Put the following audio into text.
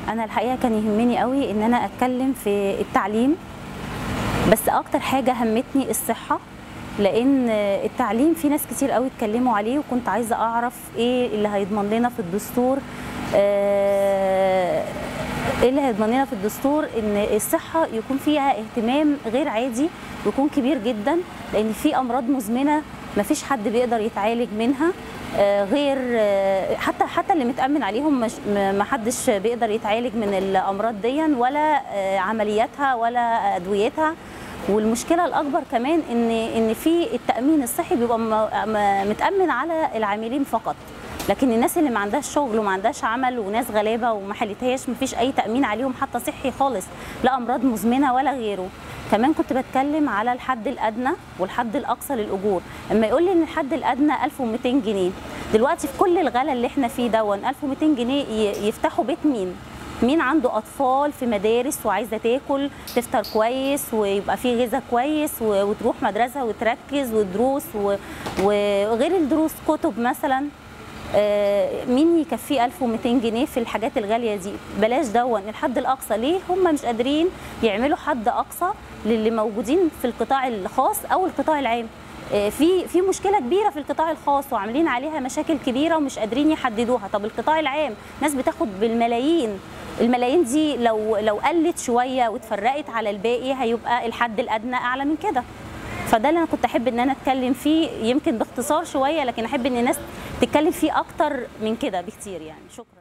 انا الحقيقه كان يهمني قوي ان انا اتكلم في التعليم بس اكتر حاجه همتني الصحه لان التعليم في ناس كتير قوي اتكلموا عليه وكنت عايزه اعرف ايه اللي هيضمن لنا في الدستور آه، ايه اللي هيضمن لنا في الدستور ان الصحه يكون فيها اهتمام غير عادي ويكون كبير جدا لان في امراض مزمنه مفيش حد بيقدر يتعالج منها آه، غير آه، حتى حتى اللي متامن عليهم مش ما حدش بيقدر يتعالج من الامراض دي ولا آه، عملياتها ولا ادويتها والمشكله الاكبر كمان ان ان في التامين الصحي بيبقى م- م- متامن على العاملين فقط لكن الناس اللي ما عندهاش شغل وما عندهاش عمل وناس غلابه وما حلتهاش مفيش اي تامين عليهم حتى صحي خالص لا امراض مزمنه ولا غيره كمان كنت بتكلم على الحد الادنى والحد الاقصى للاجور اما يقول لي ان الحد الادنى 1200 جنيه دلوقتي في كل الغلا اللي احنا فيه دون 1200 جنيه ي- يفتحوا بيت مين مين عنده اطفال في مدارس وعايزه تاكل تفطر كويس ويبقى في غذاء كويس و- وتروح مدرسه وتركز ودروس و- وغير الدروس كتب مثلا آه، مين يكفيه 1200 جنيه في الحاجات الغاليه دي بلاش دون الحد الاقصى ليه هم مش قادرين يعملوا حد اقصى للي موجودين في القطاع الخاص او القطاع العام آه، في في مشكله كبيره في القطاع الخاص وعاملين عليها مشاكل كبيره ومش قادرين يحددوها طب القطاع العام ناس بتاخد بالملايين الملايين دي لو لو قلت شويه واتفرقت على الباقي هيبقى الحد الادنى اعلى من كده فده اللي انا كنت احب ان انا اتكلم فيه يمكن باختصار شويه لكن احب ان الناس تتكلم فيه اكتر من كده بكتير يعني شكرا